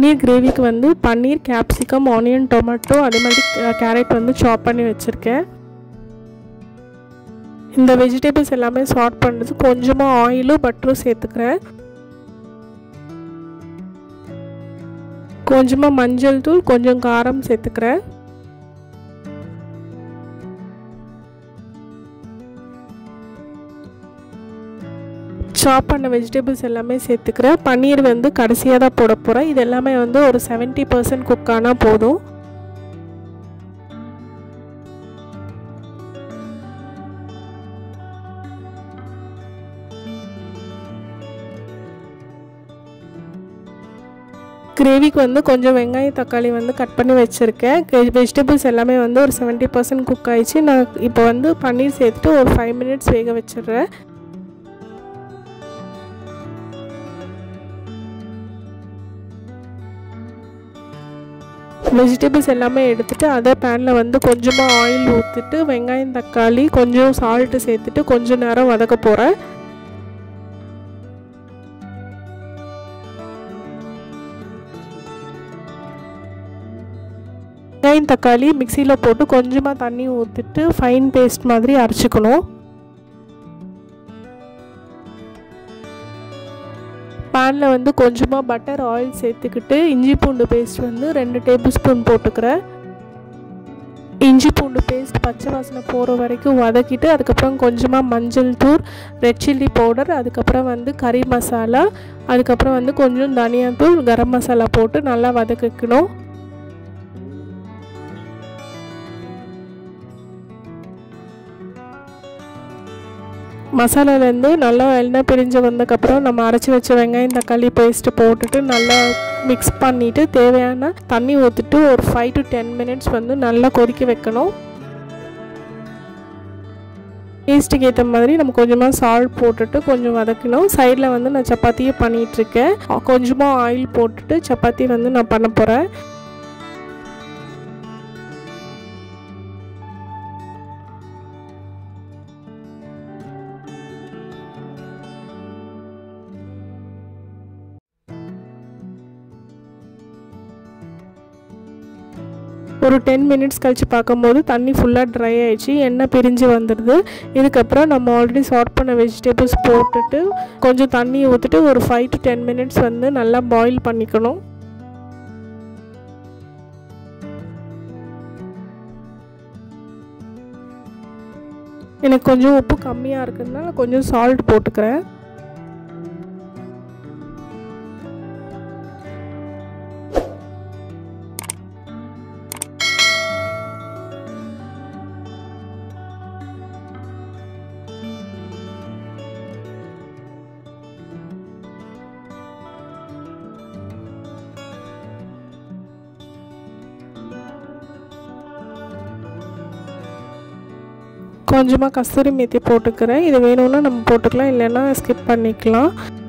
பன்னீர் கிரேவிக்கு வந்து பன்னீர் capsicum onion tomato அதே மாதிரி கேரட் வந்து சாப் பண்ணி வச்சுருக்கேன் இந்த வெஜிடபிள்ஸ் எல்லாமே சார்ட் பண்ணுறது கொஞ்சமாக ஆயிலும் பட்டரும் சேர்த்துக்கிறேன் கொஞ்சமாக மஞ்சள் தூள் கொஞ்சம் காரம் சேர்த்துக்கிறேன் சாப் பண்ண வெஜிடபிள்ஸ் எல்லாமே சேர்த்துக்கிறேன் பன்னீர் வந்து கடைசியாக தான் போட போகிறேன் இது எல்லாமே வந்து ஒரு செவன்ட்டி பர்சன்ட் குக் ஆனால் போதும் கிரேவிக்கு வந்து கொஞ்சம் வெங்காயம் தக்காளி வந்து கட் பண்ணி வச்சுருக்கேன் வெஜிடபிள்ஸ் எல்லாமே வந்து ஒரு செவன்ட்டி பர்சன்ட் குக் ஆயிடுச்சு நான் இப்போ வந்து பன்னீர் சேர்த்துட்டு ஒரு ஃபைவ் மினிட்ஸ் வேக வச்சிடுறேன் வெஜிடபிள்ஸ் எல்லாமே எடுத்துகிட்டு அதே பேனில் வந்து கொஞ்சமாக ஆயில் ஊற்றிட்டு வெங்காயம் தக்காளி கொஞ்சம் சால்ட்டு சேர்த்துட்டு கொஞ்சம் நேரம் வதக்க போகிறேன் வெங்காயம் தக்காளி மிக்சியில் போட்டு கொஞ்சமாக தண்ணி ஊற்றிட்டு ஃபைன் பேஸ்ட் மாதிரி அரைச்சிக்கணும் பேனில் வந்து கொஞ்சமாக பட்டர் ஆயில் சேர்த்துக்கிட்டு இஞ்சி பூண்டு பேஸ்ட் வந்து ரெண்டு டேபிள் ஸ்பூன் போட்டுக்கிறேன் இஞ்சி பூண்டு பேஸ்ட் பச்சை வாசனை போகிற வரைக்கும் வதக்கிட்டு அதுக்கப்புறம் கொஞ்சமாக மஞ்சள் தூள் ரெட் சில்லி பவுடர் அதுக்கப்புறம் வந்து கறி மசாலா அதுக்கப்புறம் வந்து கொஞ்சம் தனியாத்தூள் கரம் மசாலா போட்டு நல்லா வதக்கிக்கணும் மசாலாலேருந்து நல்லா எண்ணெய் பிரிஞ்சு வந்ததுக்கப்புறம் நம்ம அரைச்சி வச்ச வெங்காயம் தக்காளி பேஸ்ட்டு போட்டுட்டு நல்லா மிக்ஸ் பண்ணிவிட்டு தேவையான தண்ணி ஊற்றிட்டு ஒரு ஃபைவ் டு டென் மினிட்ஸ் வந்து நல்லா கொதிக்க வைக்கணும் டேஸ்ட்டுக்கு ஏற்ற மாதிரி நம்ம கொஞ்சமாக சால்ட் போட்டுட்டு கொஞ்சம் வதக்கணும் சைடில் வந்து நான் சப்பாத்தியே பண்ணிகிட்ருக்கேன் கொஞ்சமாக ஆயில் போட்டுட்டு சப்பாத்தி வந்து நான் பண்ண போகிறேன் ஒரு டென் மினிட்ஸ் கழித்து பார்க்கும்போது தண்ணி ஃபுல்லாக ட்ரை ஆகிடுச்சு எண்ணெய் பிரிஞ்சு வந்துடுது இதுக்கப்புறம் நம்ம ஆல்ரெடி சார்ட் பண்ண வெஜிடபிள்ஸ் போட்டுட்டு கொஞ்சம் தண்ணி ஊற்றிட்டு ஒரு ஃபைவ் டு டென் மினிட்ஸ் வந்து நல்லா பாயில் பண்ணிக்கணும் எனக்கு கொஞ்சம் உப்பு கம்மியாக இருக்குதுனால கொஞ்சம் சால்ட் போட்டுக்கிறேன் கொஞ்சமாக கஸ்தூரி மேத்தி போட்டுக்கிறேன் இது வேணும்னா நம்ம போட்டுக்கலாம் இல்லைன்னா ஸ்கிப் பண்ணிக்கலாம்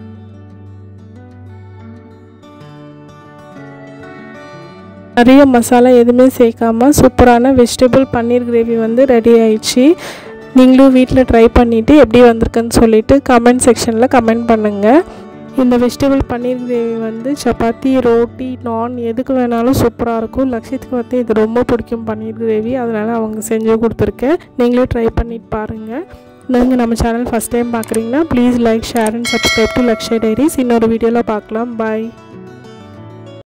நிறைய மசாலா எதுவுமே சேர்க்காம சூப்பரான வெஜிடபிள் பன்னீர் கிரேவி வந்து ரெடி ஆயிடுச்சு நீங்களும் வீட்டில் ட்ரை பண்ணிவிட்டு எப்படி வந்திருக்குன்னு சொல்லிவிட்டு கமெண்ட் செக்ஷனில் கமெண்ட் பண்ணுங்கள் இந்த வெஜிடபிள் பன்னீர் கிரேவி வந்து சப்பாத்தி ரோட்டி நான் எதுக்கு வேணாலும் சூப்பராக இருக்கும் லட்சியத்துக்கு வந்து இது ரொம்ப பிடிக்கும் பன்னீர் கிரேவி அதனால் அவங்க செஞ்சு கொடுத்துருக்கேன் நீங்களும் ட்ரை பண்ணிட்டு பாருங்கள் நீங்கள் நம்ம சேனல் ஃபஸ்ட் டைம் பார்க்குறீங்கன்னா please like share and subscribe to Lakshaya Diaries இன்னொரு வீடியோவில் பார்க்கலாம் பாய்